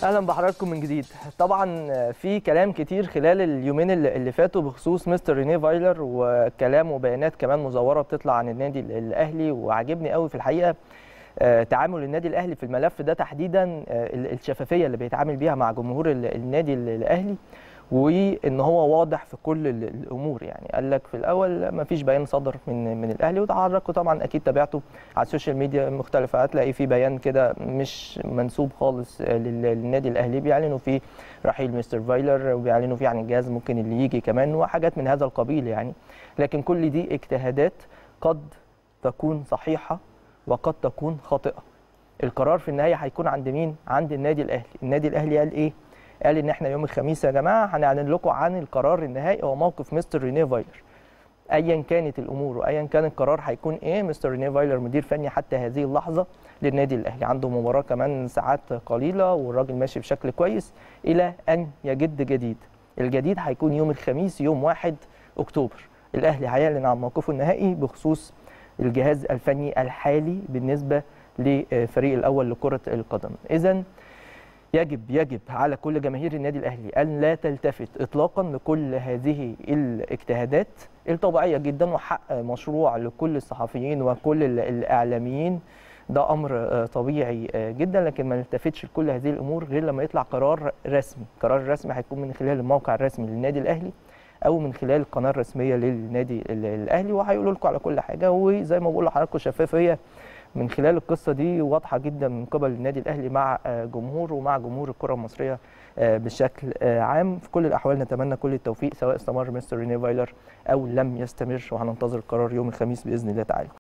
اهلا بحضراتكم من جديد طبعا في كلام كتير خلال اليومين اللي اللي فاتوا بخصوص مستر رينيه فايلر وكلام وبيانات كمان مزوره بتطلع عن النادي الاهلي وعجبني قوي في الحقيقه آه، تعامل النادي الاهلي في الملف ده تحديدا آه، الشفافيه اللي بيتعامل بيها مع جمهور ال- النادي الاهلي وان هو واضح في كل ال- الامور يعني قال لك في الاول ما فيش بيان صدر من من الاهلي وتحركوا طبعا اكيد تابعته على السوشيال ميديا المختلفه هتلاقي في بيان كده مش منسوب خالص آه، لل- للنادي الاهلي بيعلنوا فيه رحيل مستر فايلر وبيعلنوا فيه عن الجهاز ممكن اللي يجي كمان وحاجات من هذا القبيل يعني لكن كل دي اجتهادات قد تكون صحيحه وقد تكون خاطئه القرار في النهايه هيكون عند مين عند النادي الاهلي النادي الاهلي قال ايه قال ان احنا يوم الخميس يا جماعه هنعلن لكم عن القرار النهائي وموقف مستر رينيه فايلر ايا كانت الامور وايا كان القرار هيكون ايه مستر رينيه فايلر مدير فني حتى هذه اللحظه للنادي الاهلي عنده مباراه كمان ساعات قليله والراجل ماشي بشكل كويس الى ان يجد جديد الجديد هيكون يوم الخميس يوم 1 اكتوبر الاهلي هيعلن عن موقفه النهائي بخصوص الجهاز الفني الحالي بالنسبه للفريق الاول لكره القدم اذا يجب يجب على كل جماهير النادي الاهلي ان لا تلتفت اطلاقا لكل هذه الاجتهادات الطبيعيه جدا وحق مشروع لكل الصحفيين وكل ال- الاعلاميين ده امر آه، طبيعي آه، جدا لكن ما نلتفتش لكل هذه الامور غير لما يطلع قرار رسمي قرار رسمي هيكون من خلال الموقع الرسمي للنادي الاهلي او من خلال القناه الرسميه للنادي ال- الاهلي وهيقولوا لكم على كل حاجه وزي ما بقول لحضراتكم شفافيه من خلال القصه دي واضحه جدا من قبل النادي الاهلي مع آه، جمهوره ومع جمهور الكره المصريه آه، بشكل آه، عام في كل الاحوال نتمنى كل التوفيق سواء استمر مستر ريني فايلر او لم يستمر وهننتظر القرار يوم الخميس باذن الله تعالى